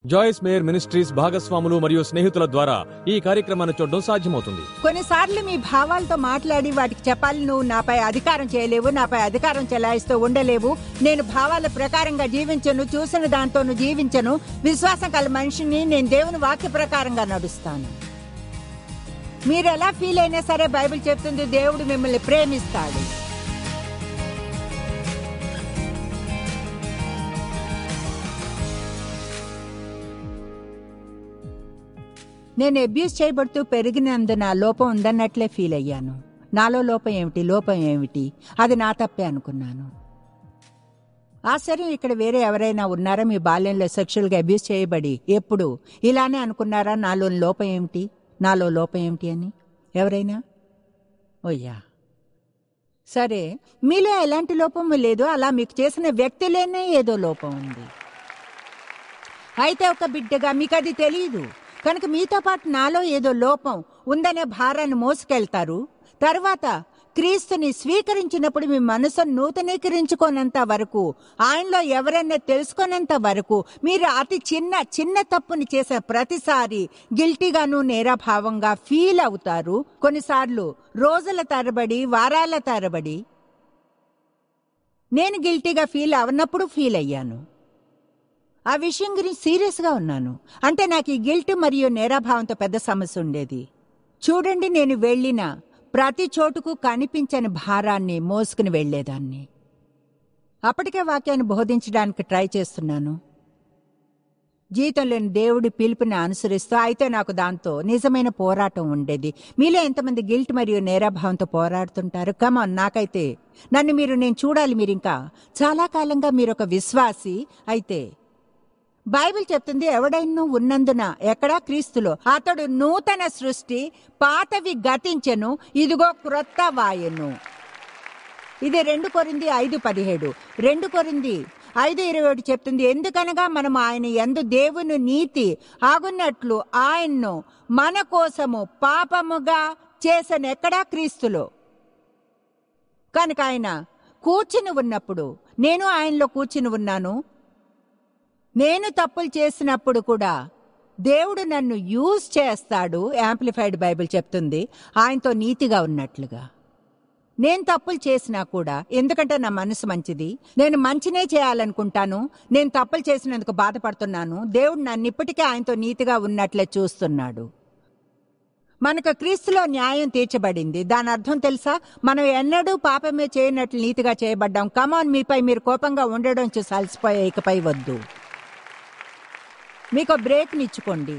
జాయిస్ mayor ministries భాగస్వాములు మరియు స్నేహితుల ద్వారా ఈ కార్యక్రమాన్ని చూడడం సాధ్యమవుతుంది కొన్నిసార్లు మీ భావాలతో మాట్లాడి వాటికి చెప్పాలి నువ్వు నాపై అధికారం చేయలేవు నాపై అధికారం చెలాయిస్తూ ఉండలేవు నేను భావాల ప్రకారంగా జీవించను చూసిన దాంతోను జీవించను విశ్వాసం కల మనిషిని నేను దేవుని వాక్య ప్రకారంగా నడుస్తాను మీరు ఎలా ఫీల్ అయినా సరే బైబిల్ చెప్తుంది దేవుడు మిమ్మల్ని ప్రేమిస్తాడు నేను అబ్యూస్ చేయబడుతూ పెరిగినందున లోపం ఉందన్నట్లే ఫీల్ అయ్యాను నాలో లోపం ఏమిటి లోపం ఏమిటి అది నా తప్పే అనుకున్నాను ఆశ్చర్యం ఇక్కడ వేరే ఎవరైనా ఉన్నారా మీ బాల్యంలో సెక్షువల్గా అబ్యూస్ చేయబడి ఎప్పుడు ఇలానే అనుకున్నారా నాలో లోపం ఏమిటి నాలో లోపం ఏమిటి అని ఎవరైనా ఓయ్యా సరే మీలో ఎలాంటి లోపము లేదు అలా మీకు చేసిన వ్యక్తిలోనే ఏదో లోపం ఉంది అయితే ఒక బిడ్డగా మీకు అది తెలియదు కనుక మీతో పాటు నాలో ఏదో లోపం ఉందనే భారాన్ని మోసుకెళ్తారు తర్వాత క్రీస్తుని స్వీకరించినప్పుడు మీ మనసును నూతనీకరించుకోనంత వరకు ఆయనలో ఎవరైనా తెలుసుకునేంత వరకు మీరు అతి చిన్న చిన్న తప్పుని చేసే ప్రతిసారి గిల్టీగాను నేరాభావంగా ఫీల్ అవుతారు కొన్నిసార్లు రోజుల తరబడి వారాల తరబడి నేను గిల్టీగా ఫీల్ అవనప్పుడు ఫీల్ అయ్యాను ఆ విషయం గురించి సీరియస్గా ఉన్నాను అంటే నాకు ఈ గిల్ట్ మరియు నేరాభావంతో పెద్ద సమస్య ఉండేది చూడండి నేను వెళ్ళిన ప్రతి చోటుకు కనిపించని భారాన్ని మోసుకుని వెళ్లేదాన్ని అప్పటికే వాక్యాన్ని బోధించడానికి ట్రై చేస్తున్నాను జీతం లేని దేవుడి పిలుపుని అనుసరిస్తూ అయితే నాకు దాంతో నిజమైన పోరాటం ఉండేది మీలో ఎంతమంది గిల్ట్ మరియు నేరాభావంతో పోరాడుతుంటారు కమాన్ నాకైతే నన్ను మీరు నేను చూడాలి మీరు ఇంకా చాలా కాలంగా మీరు ఒక విశ్వాసి అయితే బైబిల్ చెప్తుంది ఎవడైనా ఉన్నందున ఎక్కడా క్రీస్తులో అతడు నూతన సృష్టి పాతవి గతించెను ఇదిగో క్రొత్త వాయును ఇది రెండు కొరింది ఐదు పదిహేడు రెండు కొరింది ఐదు ఇరవై ఒకటి చెప్తుంది ఎందుకనగా మనం ఆయన ఎందు దేవుని నీతి ఆగున్నట్లు ఆయన్ను మన కోసము పాపముగా చేసిన ఎక్కడా క్రీస్తులో కనుక ఆయన కూర్చుని ఉన్నప్పుడు నేను ఆయనలో కూర్చుని ఉన్నాను నేను తప్పులు చేసినప్పుడు కూడా దేవుడు నన్ను యూజ్ చేస్తాడు యాంప్లిఫైడ్ బైబిల్ చెప్తుంది ఆయనతో నీతిగా ఉన్నట్లుగా నేను తప్పులు చేసినా కూడా ఎందుకంటే నా మనసు మంచిది నేను మంచినే చేయాలనుకుంటాను నేను తప్పులు చేసినందుకు బాధపడుతున్నాను దేవుడు నన్ను ఇప్పటికే ఆయనతో నీతిగా ఉన్నట్లే చూస్తున్నాడు మనకు క్రీస్తులో న్యాయం తీర్చబడింది దాని అర్థం తెలుసా మనం ఎన్నడూ పాపమే చేయనట్లు నీతిగా చేయబడ్డాం కమాన్ మీపై మీరు కోపంగా ఉండడం చూసి అలసిపోయే ఇకపై వద్దు మీకు బ్రేక్నిచ్చుకోండి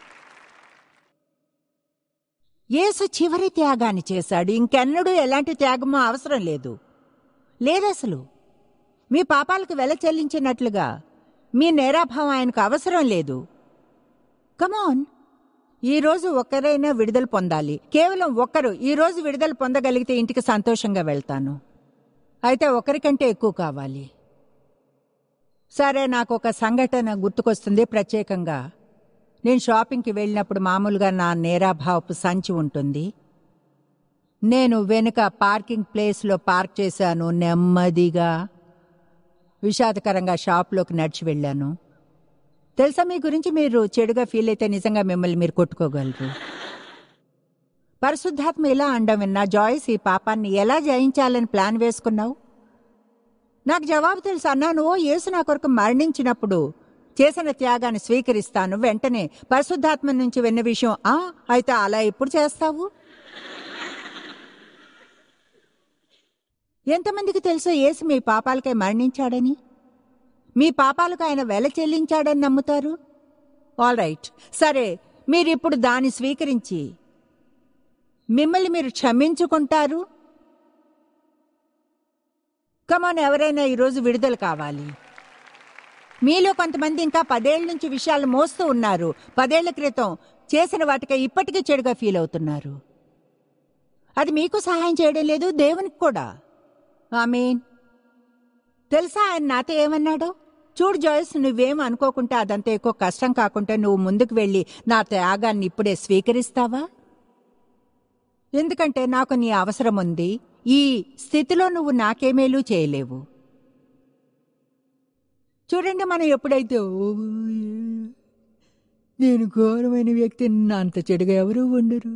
యేసు చివరి త్యాగాన్ని చేశాడు ఇంకెన్నడూ ఎలాంటి త్యాగమో అవసరం లేదు లేదసలు మీ పాపాలకు వెల చెల్లించినట్లుగా మీ నేరాభావం ఆయనకు అవసరం లేదు కమాన్ ఈ రోజు ఒక్కరైనా విడుదల పొందాలి కేవలం ఒక్కరు ఈ రోజు విడుదల పొందగలిగితే ఇంటికి సంతోషంగా వెళ్తాను అయితే ఒకరికంటే ఎక్కువ కావాలి సరే నాకు ఒక సంఘటన గుర్తుకొస్తుంది ప్రత్యేకంగా నేను షాపింగ్కి వెళ్ళినప్పుడు మామూలుగా నా నేరాభావపు సంచి ఉంటుంది నేను వెనుక పార్కింగ్ ప్లేస్లో పార్క్ చేశాను నెమ్మదిగా విషాదకరంగా షాప్లోకి నడిచి వెళ్ళాను తెలుసా మీ గురించి మీరు చెడుగా ఫీల్ అయితే నిజంగా మిమ్మల్ని మీరు కొట్టుకోగలరు పరిశుద్ధాత్మ ఇలా అండం విన్నా జాయిస్ ఈ పాపాన్ని ఎలా జయించాలని ప్లాన్ వేసుకున్నావు నాకు జవాబు తెలుసు అన్నాను ఓ యేసు నా కొరకు మరణించినప్పుడు చేసిన త్యాగాన్ని స్వీకరిస్తాను వెంటనే పరిశుద్ధాత్మ నుంచి విన్న విషయం ఆ అయితే అలా ఎప్పుడు చేస్తావు ఎంతమందికి తెలుసో యేసు మీ పాపాలకై మరణించాడని మీ పాపాలకు ఆయన వెల చెల్లించాడని నమ్ముతారు ఆల్ రైట్ సరే మీరిప్పుడు దాన్ని స్వీకరించి మిమ్మల్ని మీరు క్షమించుకుంటారు కమాన్ ఎవరైనా ఈరోజు విడుదల కావాలి మీలో కొంతమంది ఇంకా పదేళ్ల నుంచి విషయాలు మోస్తూ ఉన్నారు పదేళ్ల క్రితం చేసిన వాటికి ఇప్పటికీ చెడుగా ఫీల్ అవుతున్నారు అది మీకు సహాయం చేయడం లేదు దేవునికి కూడా ఆమీన్ తెలుసా ఆయన నాతో ఏమన్నాడు చూడు జాయిస్ నువ్వేం అనుకోకుంటే అదంతా ఎక్కువ కష్టం కాకుంటే నువ్వు ముందుకు వెళ్ళి నా త్యాగాన్ని ఇప్పుడే స్వీకరిస్తావా ఎందుకంటే నాకు నీ అవసరం ఉంది ఈ స్థితిలో నువ్వు నాకేమేలు చేయలేవు చూడండి మనం ఎప్పుడైతే "ఓ, నేను ఘోరమైన వ్యక్తిని నా అంత చెడుగా ఎవరూ ఉండరు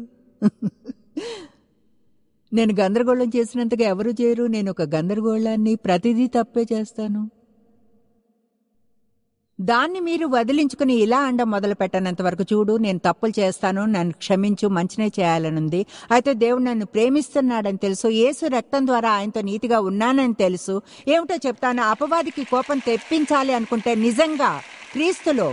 నేను గందరగోళం చేసినంతగా ఎవరు చేయరు నేను ఒక గందరగోళాన్ని ప్రతిదీ తప్పే చేస్తాను దాన్ని మీరు వదిలించుకుని ఇలా అండం మొదలు పెట్టనంత వరకు చూడు నేను తప్పులు చేస్తాను నన్ను క్షమించు మంచినే చేయాలనుంది అయితే దేవుడు నన్ను ప్రేమిస్తున్నాడని తెలుసు యేసు రక్తం ద్వారా ఆయనతో నీతిగా ఉన్నానని తెలుసు ఏమిటో చెప్తాను అపవాదికి కోపం తెప్పించాలి అనుకుంటే నిజంగా క్రీస్తులో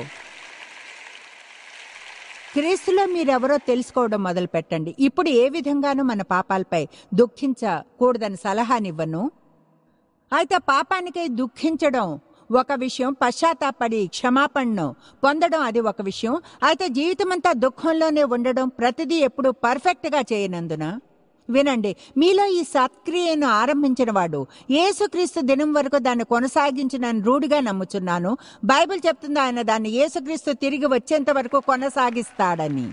క్రీస్తులో మీరెవరో తెలుసుకోవడం మొదలు పెట్టండి ఇప్పుడు ఏ విధంగానూ మన పాపాలపై దుఃఖించకూడదని సలహానివ్వను అయితే పాపానికై దుఃఖించడం ఒక విషయం పశ్చాత్తాపడి క్షమాపణను పొందడం అది ఒక విషయం అయితే జీవితమంతా దుఃఖంలోనే ఉండడం ప్రతిదీ ఎప్పుడు పర్ఫెక్ట్గా చేయనందున వినండి మీలో ఈ సత్క్రియను ఆరంభించిన వాడు యేసుక్రీస్తు దినం వరకు దాన్ని కొనసాగించిన రూఢిగా నమ్ముచున్నాను బైబిల్ చెప్తుంది ఆయన దాన్ని యేసుక్రీస్తు తిరిగి వచ్చేంత వరకు కొనసాగిస్తాడని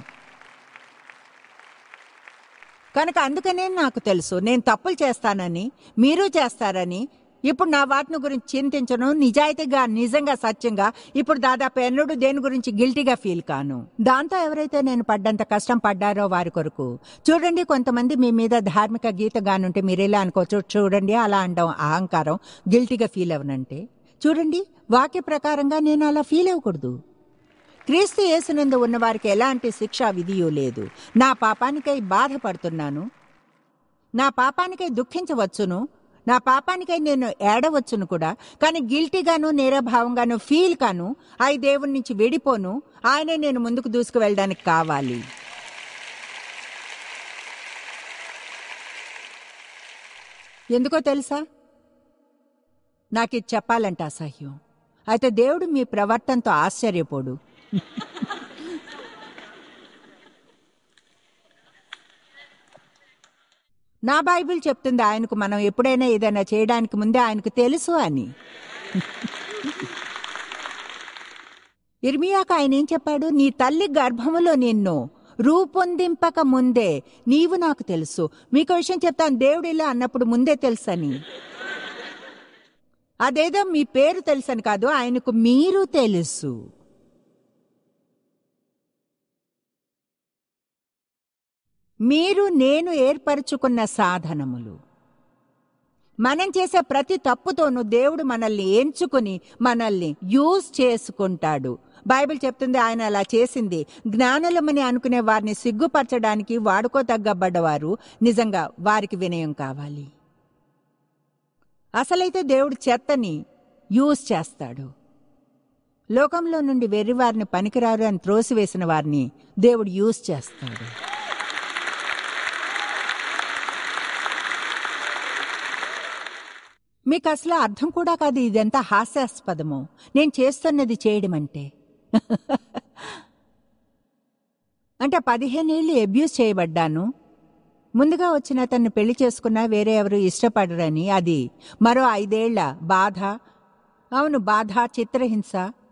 కనుక అందుకనే నాకు తెలుసు నేను తప్పులు చేస్తానని మీరు చేస్తారని ఇప్పుడు నా వాటిని గురించి చింతించను నిజాయితీగా నిజంగా సత్యంగా ఇప్పుడు దాదాపు ఎన్నడూ దేని గురించి గిల్టీగా ఫీల్ కాను దాంతో ఎవరైతే నేను పడ్డంత కష్టం పడ్డారో వారి కొరకు చూడండి కొంతమంది మీ మీద ధార్మిక గీత గానుంటే మీరు ఎలా అనుకోవచ్చు చూడండి అలా అండం అహంకారం గిల్టీగా ఫీల్ అవనంటే చూడండి వాక్య ప్రకారంగా నేను అలా ఫీల్ అవ్వకూడదు క్రీస్తు యేసునందు ఉన్న వారికి ఎలాంటి శిక్షా విధియూ లేదు నా పాపానికై బాధపడుతున్నాను నా పాపానికై దుఃఖించవచ్చును నా పాపానికై నేను ఏడవచ్చును కూడా కానీ గిల్టీగాను నేరభావంగాను ఫీల్ కాను అయి దేవుని నుంచి విడిపోను ఆయనే నేను ముందుకు దూసుకు వెళ్ళడానికి కావాలి ఎందుకో తెలుసా నాకు ఇది చెప్పాలంటే అసహ్యం అయితే దేవుడు మీ ప్రవర్తనతో ఆశ్చర్యపోడు నా బైబిల్ చెప్తుంది ఆయనకు మనం ఎప్పుడైనా ఏదైనా చేయడానికి ముందే ఆయనకు తెలుసు అని ఇర్మియాకు ఆయన ఏం చెప్పాడు నీ తల్లి గర్భములో నిన్ను రూపొందింపక ముందే నీవు నాకు తెలుసు మీకు విషయం చెప్తాను దేవుడు ఇలా అన్నప్పుడు ముందే తెలుసని అదేదో మీ పేరు తెలుసని కాదు ఆయనకు మీరు తెలుసు మీరు నేను ఏర్పరచుకున్న సాధనములు మనం చేసే ప్రతి తప్పుతోనూ దేవుడు మనల్ని ఎంచుకుని మనల్ని యూజ్ చేసుకుంటాడు బైబిల్ చెప్తుంది ఆయన అలా చేసింది జ్ఞానులమని అనుకునే వారిని సిగ్గుపరచడానికి వాడుకోతగ్గబడ్డవారు నిజంగా వారికి వినయం కావాలి అసలైతే దేవుడు చెత్తని యూజ్ చేస్తాడు లోకంలో నుండి వెర్రివారిని పనికిరారు అని త్రోసివేసిన వారిని దేవుడు యూజ్ చేస్తాడు మీకు అసలు అర్థం కూడా కాదు ఇదెంత హాస్యాస్పదమో నేను చేస్తున్నది చేయడం అంటే అంటే పదిహేనేళ్ళు అబ్యూస్ చేయబడ్డాను ముందుగా వచ్చిన అతన్ని పెళ్లి చేసుకున్నా వేరే ఎవరు ఇష్టపడరని అది మరో ఐదేళ్ల బాధ అవును బాధ చిత్రహింస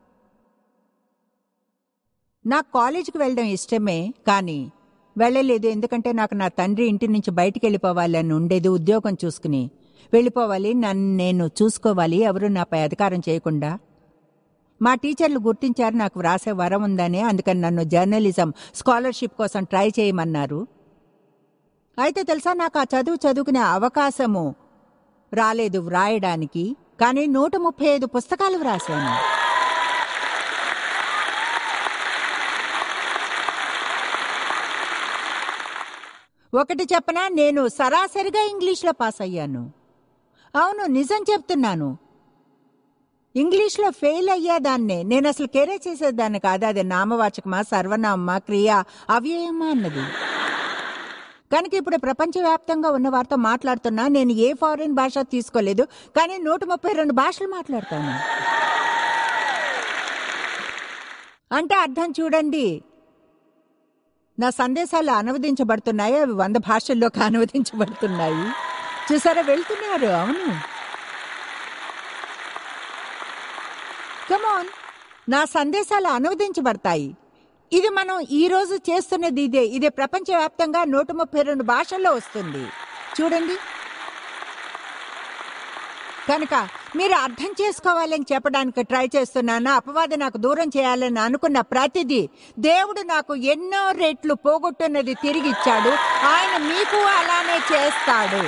నాకు కాలేజీకి వెళ్ళడం ఇష్టమే కానీ వెళ్ళలేదు ఎందుకంటే నాకు నా తండ్రి ఇంటి నుంచి బయటికి వెళ్ళిపోవాలని ఉండేది ఉద్యోగం చూసుకుని వెళ్ళిపోవాలి నన్ను నేను చూసుకోవాలి ఎవరు నాపై అధికారం చేయకుండా మా టీచర్లు గుర్తించారు నాకు వ్రాసే వరం ఉందని అందుకని నన్ను జర్నలిజం స్కాలర్షిప్ కోసం ట్రై చేయమన్నారు అయితే తెలుసా నాకు ఆ చదువు చదువుకునే అవకాశము రాలేదు వ్రాయడానికి కానీ నూట ముప్పై ఐదు పుస్తకాలు వ్రాశాను ఒకటి చెప్పనా నేను సరాసరిగా ఇంగ్లీష్లో పాస్ అయ్యాను అవును నిజం చెప్తున్నాను ఇంగ్లీష్లో ఫెయిల్ అయ్యేదాన్నే నేను అసలు కేరే చేసేదాన్ని కాదు అది నామవాచకమా సర్వనామా క్రియ అవ్యయమా అన్నది కనుక ఇప్పుడు ప్రపంచవ్యాప్తంగా ఉన్న వారితో మాట్లాడుతున్నా నేను ఏ ఫారిన్ భాష తీసుకోలేదు కానీ నూట ముప్పై రెండు భాషలు మాట్లాడతాను అంటే అర్థం చూడండి నా సందేశాలు అనువదించబడుతున్నాయి అవి వంద భాషల్లోకి అనువదించబడుతున్నాయి చూసారా వెళ్తున్నారు అవును కమాన్ నా సందేశాలు అనువదించబడతాయి ఇది మనం ఈ రోజు చేస్తున్నది ఇదే ఇదే ప్రపంచవ్యాప్తంగా నూట ముప్పై రెండు భాషల్లో వస్తుంది చూడండి కనుక మీరు అర్థం చేసుకోవాలని చెప్పడానికి ట్రై చేస్తున్నాను అపవాది నాకు దూరం చేయాలని అనుకున్న ప్రతిదీ దేవుడు నాకు ఎన్నో రెట్లు పోగొట్టున్నది తిరిగి ఇచ్చాడు ఆయన మీకు అలానే చేస్తాడు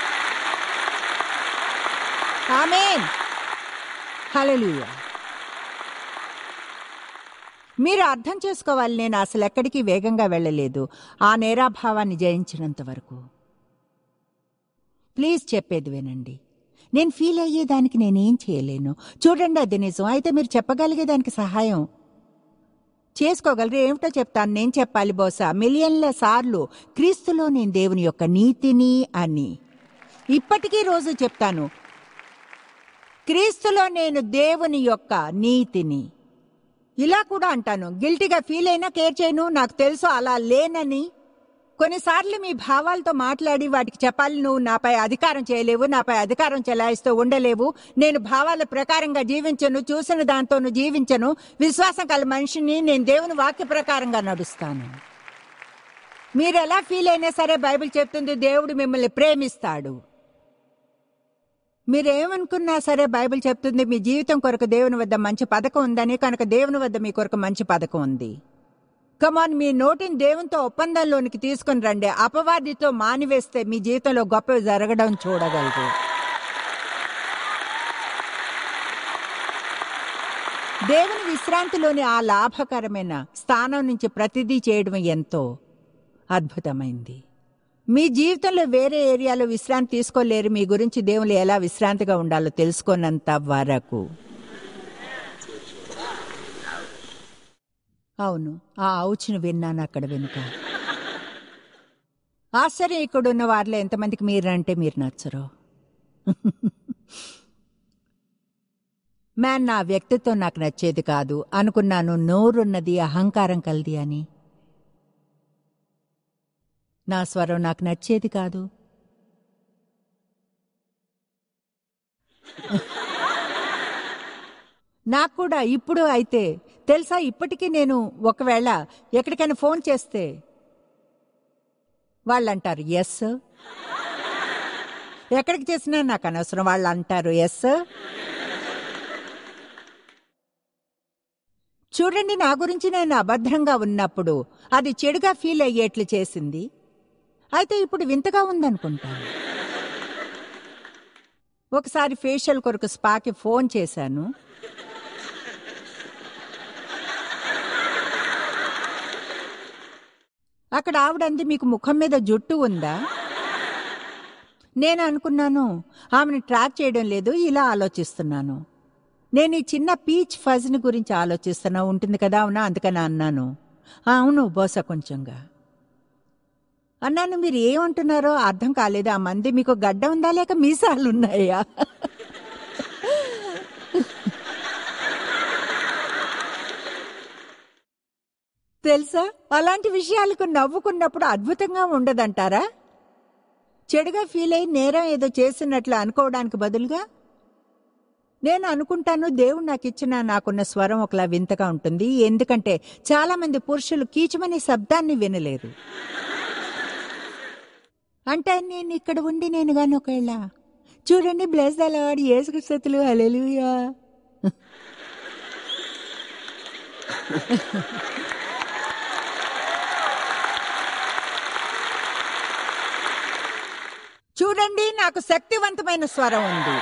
ఆమేన్ హల్లెలూయా మీరు అర్థం చేసుకోవాలి నేను అసలు ఎక్కడికి వేగంగా వెళ్ళలేదు ఆ నేరాభావాన్ని జయించినంత వరకు ప్లీజ్ చెప్పేది వినండి నేను ఫీల్ అయ్యేదానికి నేనేం చేయలేను చూడండి అది నిజం అయితే మీరు చెప్పగలిగేదానికి సహాయం చేసుకోగలరు ఏమిటో చెప్తాను నేను చెప్పాలి బహుశా మిలియన్ల సార్లు క్రీస్తులో నేను దేవుని యొక్క నీతిని అని ఇప్పటికీ రోజు చెప్తాను క్రీస్తులో నేను దేవుని యొక్క నీతిని ఇలా కూడా అంటాను గిల్టీగా ఫీల్ అయినా కేర్ చేయను నాకు తెలుసు అలా లేనని కొన్నిసార్లు మీ భావాలతో మాట్లాడి వాటికి చెప్పాలి నువ్వు నాపై అధికారం చేయలేవు నాపై అధికారం చెలాయిస్తూ ఉండలేవు నేను భావాల ప్రకారంగా జీవించను చూసిన దాంతోను జీవించను విశ్వాసం కల మనిషిని నేను దేవుని వాక్య ప్రకారంగా నడుస్తాను మీరు ఎలా ఫీల్ అయినా సరే బైబిల్ చెప్తుంది దేవుడు మిమ్మల్ని ప్రేమిస్తాడు మీరేమనుకున్నా సరే బైబిల్ చెప్తుంది మీ జీవితం కొరకు దేవుని వద్ద మంచి పథకం ఉందని కనుక దేవుని వద్ద మీ కొరకు మంచి పథకం ఉంది కమాన్ మీ నోటిని దేవునితో ఒప్పందంలోనికి తీసుకుని రండి అపవాదితో మానివేస్తే మీ జీవితంలో గొప్ప జరగడం చూడగలరు దేవుని విశ్రాంతిలోని ఆ లాభకరమైన స్థానం నుంచి ప్రతిదీ చేయడం ఎంతో అద్భుతమైంది మీ జీవితంలో వేరే ఏరియాలో విశ్రాంతి తీసుకోలేరు మీ గురించి దేవుళ్ళు ఎలా విశ్రాంతిగా ఉండాలో తెలుసుకున్నంత వరకు అవును ఆ ఔచును విన్నాను అక్కడ వెనుక ఆశ్చర్యం ఇక్కడున్న వారిలో ఎంతమందికి మీరంటే మీరు నచ్చరు మ్యాన్ నా వ్యక్తిత్వం నాకు నచ్చేది కాదు అనుకున్నాను నోరున్నది అహంకారం కలది అని నా స్వరం నాకు నచ్చేది కాదు నాకు కూడా ఇప్పుడు అయితే తెలుసా ఇప్పటికీ నేను ఒకవేళ ఎక్కడికైనా ఫోన్ చేస్తే వాళ్ళు అంటారు ఎస్ ఎక్కడికి చేసినా నాకు అనవసరం వాళ్ళు అంటారు ఎస్ చూడండి నా గురించి నేను అభద్రంగా ఉన్నప్పుడు అది చెడుగా ఫీల్ అయ్యేట్లు చేసింది అయితే ఇప్పుడు వింతగా ఉందనుకుంటాను ఒకసారి ఫేషియల్ కొరకు స్పాకి ఫోన్ చేశాను అక్కడ ఆవిడంది మీకు ముఖం మీద జుట్టు ఉందా నేను అనుకున్నాను ఆమెను ట్రాక్ చేయడం లేదు ఇలా ఆలోచిస్తున్నాను నేను ఈ చిన్న పీచ్ ఫజ్ని గురించి ఆలోచిస్తున్నా ఉంటుంది కదా అవునా అందుకని అన్నాను "ఆ, అవును బహుశా కొంచెంగా అన్నాను మీరు ఏమంటున్నారో అర్థం కాలేదు ఆ మంది మీకు గడ్డ ఉందా లేక మీసాలు ఉన్నాయా తెలుసా అలాంటి విషయాలకు నవ్వుకున్నప్పుడు అద్భుతంగా ఉండదంటారా చెడుగా ఫీల్ అయి నేరం ఏదో చేసినట్లు అనుకోవడానికి బదులుగా నేను అనుకుంటాను దేవుడు నాకు ఇచ్చిన నాకున్న స్వరం ఒకలా వింతగా ఉంటుంది ఎందుకంటే చాలా మంది పురుషులు కీచమనే శబ్దాన్ని వినలేరు అంటే నేను ఇక్కడ ఉండి నేను గాని ఒకవేళ చూడండి బ్లెస్ అలాడి ఏసుకృతులు హల్లెలూయా చూడండి నాకు శక్తివంతమైన స్వరం ఉంది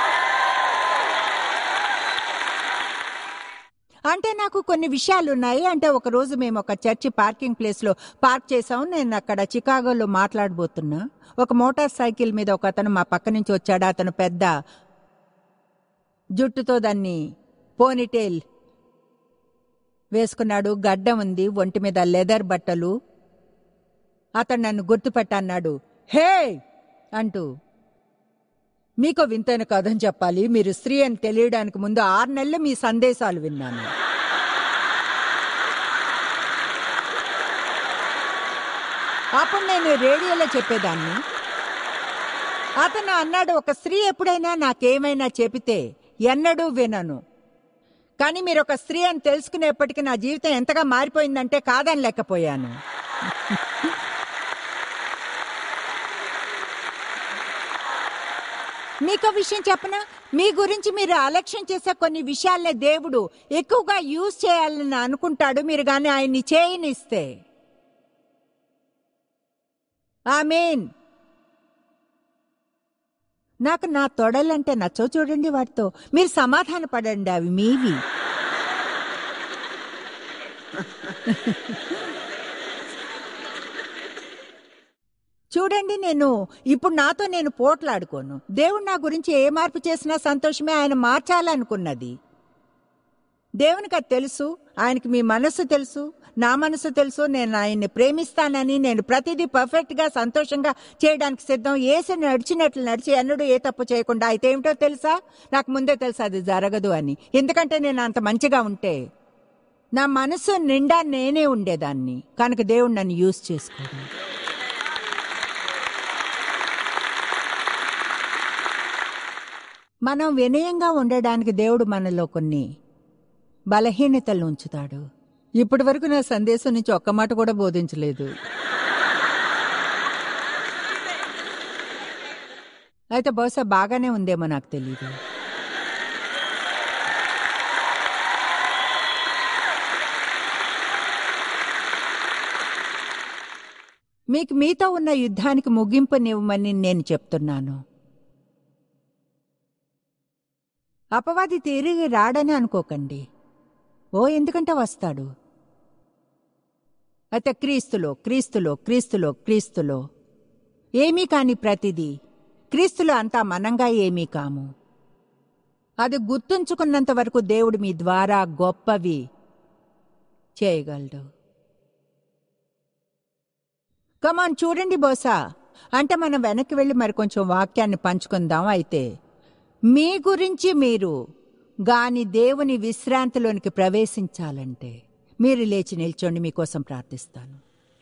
అంటే నాకు కొన్ని విషయాలు ఉన్నాయి అంటే ఒక రోజు మేము ఒక చర్చి పార్కింగ్ ప్లేస్ లో పార్క్ చేసాం నేను అక్కడ చికాగోలో మాట్లాడబోతున్నా ఒక మోటార్ సైకిల్ మీద ఒక అతను మా పక్క నుంచి వచ్చాడు అతను పెద్ద జుట్టుతో దాన్ని పోనీటైల్ వేసుకున్నాడు గడ్డం ఉంది ఒంటి మీద లెదర్ బట్టలు అతను నన్ను గుర్తుపెట్టన్నాడు హే అంటూ మీకో వింతైన కథని చెప్పాలి మీరు స్త్రీ అని తెలియడానికి ముందు ఆరు నెలలు మీ సందేశాలు విన్నాను అప్పుడు నేను రేడియోలో చెప్పేదాన్ని అతను అన్నాడు ఒక స్త్రీ ఎప్పుడైనా నాకేమైనా చెబితే ఎన్నడూ వినను కానీ మీరు ఒక స్త్రీ అని తెలుసుకునేప్పటికీ నా జీవితం ఎంతగా మారిపోయిందంటే కాదని లేకపోయాను మీకో విషయం చెప్పనా మీ గురించి మీరు అలక్ష్యం చేసే కొన్ని విషయాలనే దేవుడు ఎక్కువగా యూజ్ చేయాలని అనుకుంటాడు మీరు కానీ ఆయన్ని చేయనిస్తే ఆమెన్ నాకు నా తొడలంటే నచ్చో చూడండి వాటితో మీరు సమాధాన పడండి అవి మీవి చూడండి నేను ఇప్పుడు నాతో నేను పోట్లాడుకోను దేవుడు నా గురించి ఏ మార్పు చేసినా సంతోషమే ఆయన మార్చాలనుకున్నది దేవునికి అది తెలుసు ఆయనకి మీ మనస్సు తెలుసు నా మనసు తెలుసు నేను ఆయన్ని ప్రేమిస్తానని నేను ప్రతిదీ పర్ఫెక్ట్ గా సంతోషంగా చేయడానికి సిద్ధం ఏసు నడిచినట్లు నడిచి ఎన్నడూ ఏ తప్పు చేయకుండా అయితే ఏమిటో తెలుసా నాకు ముందే తెలుసు అది జరగదు అని ఎందుకంటే నేను అంత మంచిగా ఉంటే నా మనసు నిండా నేనే ఉండేదాన్ని కనుక దేవుడు నన్ను యూజ్ చేసుకోడు మనం వినయంగా ఉండడానికి దేవుడు మనలో కొన్ని బలహీనతలు ఉంచుతాడు ఇప్పటి వరకు నా సందేశం నుంచి ఒక్క మాట కూడా బోధించలేదు అయితే బహుశా బాగానే ఉందేమో నాకు తెలియదు మీకు మీతో ఉన్న యుద్ధానికి ముగింపునివ్వమని నేను చెప్తున్నాను అపవాది తిరిగి రాడని అనుకోకండి ఓ ఎందుకంటే వస్తాడు అయితే క్రీస్తులో క్రీస్తులో క్రీస్తులో క్రీస్తులో ఏమీ కాని ప్రతిదీ క్రీస్తులో అంతా మనంగా ఏమీ కాము అది గుర్తుంచుకున్నంత వరకు దేవుడు మీ ద్వారా గొప్పవి చేయగలడు కమాన్ చూడండి బోసా అంటే మనం వెనక్కి వెళ్ళి మరి కొంచెం వాక్యాన్ని పంచుకుందాం అయితే మీ గురించి మీరు గాని దేవుని విశ్రాంతిలోనికి ప్రవేశించాలంటే మీరు లేచి నిల్చోండి మీకోసం ప్రార్థిస్తాను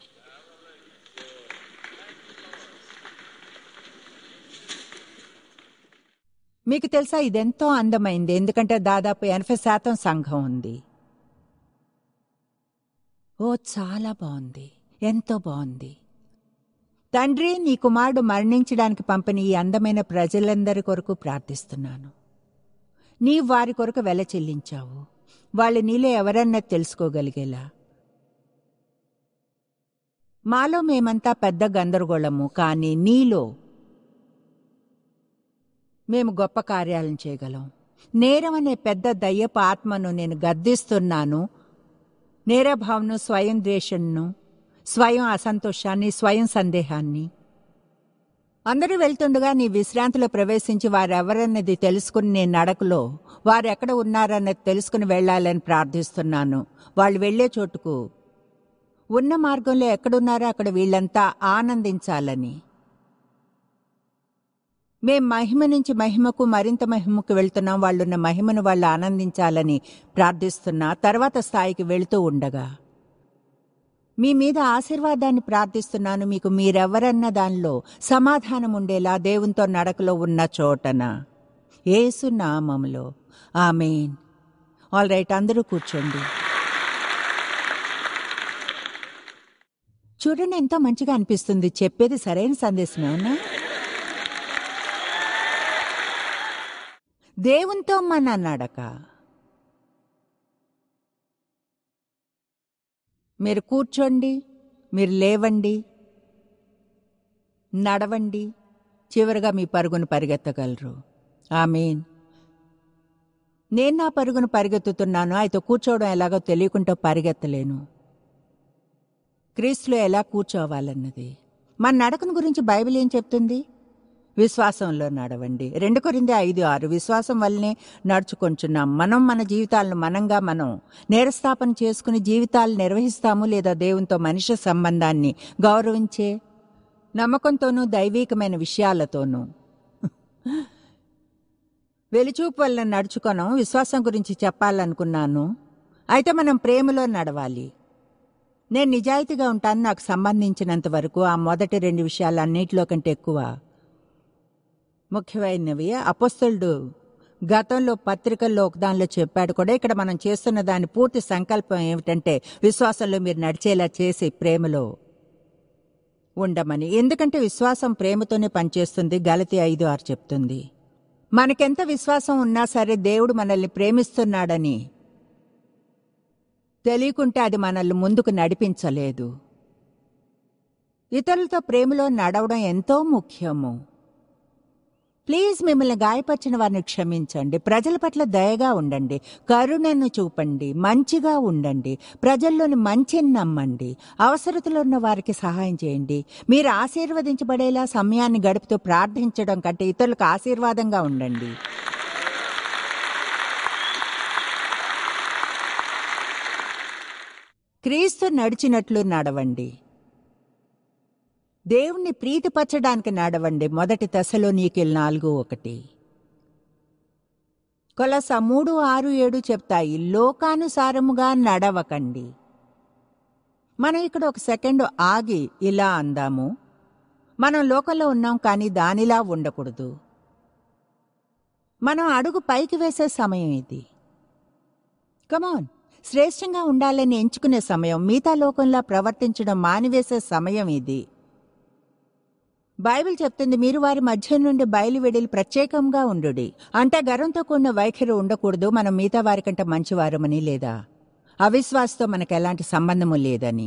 మీకు తెలుసా ఇదెంతో అందమైంది ఎందుకంటే దాదాపు ఎనభై శాతం సంఘం ఉంది ఓ చాలా బాగుంది ఎంతో బాగుంది తండ్రి నీ కుమారుడు మరణించడానికి పంపిన ఈ అందమైన ప్రజలందరి కొరకు ప్రార్థిస్తున్నాను నీ వారి కొరకు వెల చెల్లించావు వాళ్ళు నీలో ఎవరన్నా తెలుసుకోగలిగేలా మాలో మేమంతా పెద్ద గందరగోళము కానీ నీలో మేము గొప్ప కార్యాలను చేయగలం నేరం అనే పెద్ద దయ్యపు ఆత్మను నేను గద్దిస్తున్నాను నేరభావను స్వయం ద్వేషణను స్వయం అసంతోషాన్ని స్వయం సందేహాన్ని అందరూ వెళ్తుండగా నీ విశ్రాంతిలో ప్రవేశించి వారెవరన్నది తెలుసుకుని నీ నడకలో వారెక్కడ ఉన్నారన్నది తెలుసుకుని వెళ్ళాలని ప్రార్థిస్తున్నాను వాళ్ళు వెళ్లే చోటుకు ఉన్న మార్గంలో ఎక్కడున్నారో అక్కడ వీళ్ళంతా ఆనందించాలని మేం మహిమ నుంచి మహిమకు మరింత మహిమకు వెళ్తున్నాం వాళ్ళున్న మహిమను వాళ్ళు ఆనందించాలని ప్రార్థిస్తున్నా తర్వాత స్థాయికి వెళుతూ ఉండగా మీ మీద ఆశీర్వాదాన్ని ప్రార్థిస్తున్నాను మీకు మీరెవరన్న దానిలో సమాధానం ఉండేలా దేవునితో నడకలో ఉన్న చోటన ఏసు నామములో ఆమెన్ ఆల్ రైట్ అందరూ కూర్చోండి చూడండి ఎంతో మంచిగా అనిపిస్తుంది చెప్పేది సరైన సందేశమేనా దేవునితో మన నడక మీరు కూర్చోండి మీరు లేవండి నడవండి చివరిగా మీ పరుగును పరిగెత్తగలరు ఆమీన్ నేను నా పరుగును పరిగెత్తుతున్నాను అయితే కూర్చోవడం ఎలాగో తెలియకుండా పరిగెత్తలేను క్రీస్తులో ఎలా కూర్చోవాలన్నది మన నడకను గురించి బైబిల్ ఏం చెప్తుంది విశ్వాసంలో నడవండి రెండు కొరింది ఐదు ఆరు విశ్వాసం వల్లనే నడుచుకొంచున్నాం మనం మన జీవితాలను మనంగా మనం నేరస్థాపన చేసుకుని జీవితాలు నిర్వహిస్తాము లేదా దేవునితో మనిషి సంబంధాన్ని గౌరవించే నమ్మకంతోనూ దైవీకమైన విషయాలతోనూ వెలుచూపు వల్ల నడుచుకోను విశ్వాసం గురించి చెప్పాలనుకున్నాను అయితే మనం ప్రేమలో నడవాలి నేను నిజాయితీగా ఉంటాను నాకు సంబంధించినంత వరకు ఆ మొదటి రెండు విషయాలు అన్నిటిలో కంటే ఎక్కువ ముఖ్యమైనవి అపస్తులుడు గతంలో పత్రికల్లో ఒకదానిలో చెప్పాడు కూడా ఇక్కడ మనం చేస్తున్న దాని పూర్తి సంకల్పం ఏమిటంటే విశ్వాసంలో మీరు నడిచేలా చేసి ప్రేమలో ఉండమని ఎందుకంటే విశ్వాసం ప్రేమతోనే పనిచేస్తుంది గలతి ఐదు ఆరు చెప్తుంది మనకెంత విశ్వాసం ఉన్నా సరే దేవుడు మనల్ని ప్రేమిస్తున్నాడని తెలియకుంటే అది మనల్ని ముందుకు నడిపించలేదు ఇతరులతో ప్రేమలో నడవడం ఎంతో ముఖ్యము ప్లీజ్ మిమ్మల్ని గాయపరిచిన వారిని క్షమించండి ప్రజల పట్ల దయగా ఉండండి కరుణను చూపండి మంచిగా ఉండండి ప్రజల్లోని మంచిని నమ్మండి అవసరతలో ఉన్న వారికి సహాయం చేయండి మీరు ఆశీర్వదించబడేలా సమయాన్ని గడుపుతూ ప్రార్థించడం కంటే ఇతరులకు ఆశీర్వాదంగా ఉండండి క్రీస్తు నడిచినట్లు నడవండి దేవుణ్ణి ప్రీతిపరచడానికి నడవండి మొదటి దశలో నీకు నాలుగు ఒకటి కొలస మూడు ఆరు ఏడు చెప్తాయి లోకానుసారముగా నడవకండి మనం ఇక్కడ ఒక సెకండ్ ఆగి ఇలా అందాము మనం లోకంలో ఉన్నాం కానీ దానిలా ఉండకూడదు మనం అడుగు పైకి వేసే సమయం ఇది కమాన్ శ్రేష్టంగా ఉండాలని ఎంచుకునే సమయం మిగతా లోకంలా ప్రవర్తించడం మానివేసే సమయం ఇది బైబిల్ చెప్తుంది మీరు వారి మధ్య నుండి బయలు వెడిలి ప్రత్యేకంగా ఉండుడి అంటే గర్వంతో కూడిన వైఖరి ఉండకూడదు మనం మిగతా వారికంటే మంచివారమని లేదా అవిశ్వాసతో మనకు ఎలాంటి సంబంధము లేదని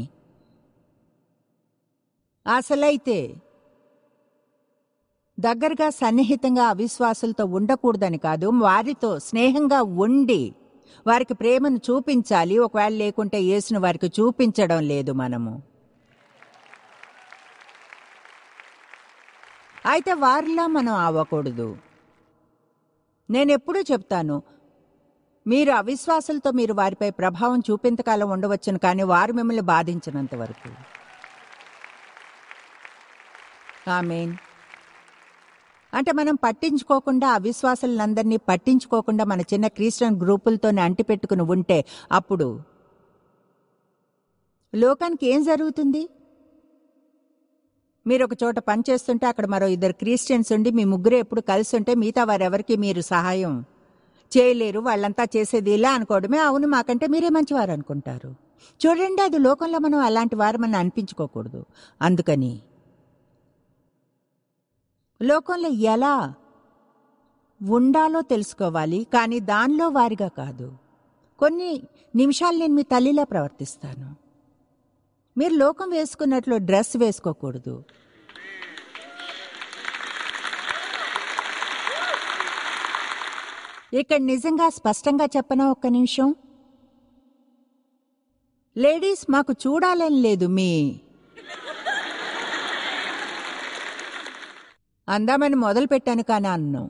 అసలైతే దగ్గరగా సన్నిహితంగా అవిశ్వాసులతో ఉండకూడదని కాదు వారితో స్నేహంగా ఉండి వారికి ప్రేమను చూపించాలి ఒకవేళ లేకుంటే యేసును వారికి చూపించడం లేదు మనము అయితే వారిలా మనం అవ్వకూడదు నేను ఎప్పుడూ చెప్తాను మీరు అవిశ్వాసులతో మీరు వారిపై ప్రభావం చూపింతకాలం ఉండవచ్చును కానీ వారు మిమ్మల్ని బాధించినంత వరకు ఆమెన్ అంటే మనం పట్టించుకోకుండా అవిశ్వాసులందరినీ పట్టించుకోకుండా మన చిన్న క్రిస్టియన్ గ్రూపులతోనే అంటిపెట్టుకుని ఉంటే అప్పుడు లోకానికి ఏం జరుగుతుంది మీరు ఒక చోట పని చేస్తుంటే అక్కడ మరో ఇద్దరు క్రిస్టియన్స్ ఉండి మీ ముగ్గురు ఎప్పుడు కలిసి ఉంటే మిగతా వారెవరికి మీరు సహాయం చేయలేరు వాళ్ళంతా చేసేది ఇలా అనుకోవడమే అవును మాకంటే మీరే మంచివారు అనుకుంటారు చూడండి అది లోకంలో మనం అలాంటి వారమని అనిపించుకోకూడదు అందుకని లోకంలో ఎలా ఉండాలో తెలుసుకోవాలి కానీ దానిలో వారిగా కాదు కొన్ని నిమిషాలు నేను మీ తల్లిలా ప్రవర్తిస్తాను మీరు లోకం వేసుకున్నట్లు డ్రెస్ వేసుకోకూడదు ఇక్కడ నిజంగా స్పష్టంగా చెప్పనా ఒక్క నిమిషం లేడీస్ మాకు చూడాలని లేదు మీ అందామని మొదలు పెట్టాను కానీ అన్నాం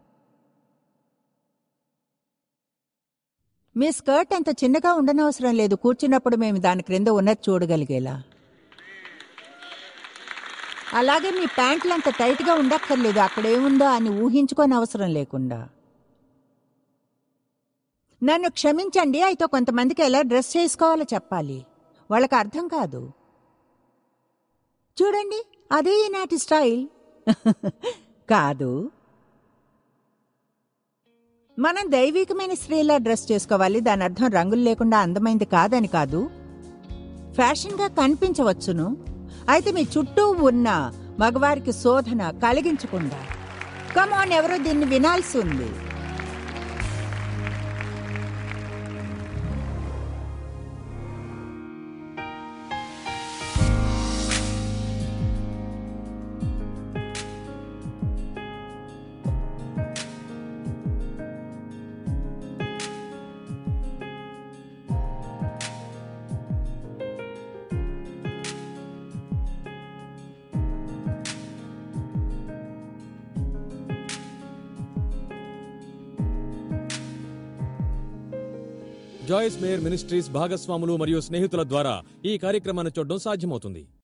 మీ స్కర్ట్ అంత చిన్నగా ఉండనవసరం లేదు కూర్చున్నప్పుడు మేము దాని క్రింద ఉన్నది చూడగలిగేలా అలాగే మీ ప్యాంట్లు అంత టైట్గా ఉండక్కర్లేదు అక్కడ ఏముందో అని ఊహించుకొని అవసరం లేకుండా నన్ను క్షమించండి అయితే కొంతమందికి ఎలా డ్రెస్ చేసుకోవాలో చెప్పాలి వాళ్ళకి అర్థం కాదు చూడండి అదే ఈనాటి స్టైల్ కాదు మనం దైవికమైన స్త్రీలా డ్రెస్ చేసుకోవాలి దాని అర్థం రంగులు లేకుండా అందమైంది కాదని కాదు ఫ్యాషన్గా కనిపించవచ్చును అయితే మీ చుట్టూ ఉన్న మగవారికి శోధన కలిగించకుండా కమాన్ ఎవరో దీన్ని వినాల్సి ఉంది జాయిస్ మేయర్ మినిస్ట్రీస్ భాగస్వాములు మరియు స్నేహితుల ద్వారా ఈ కార్యక్రమాన్ని చూడడం సాధ్యమవుతుంది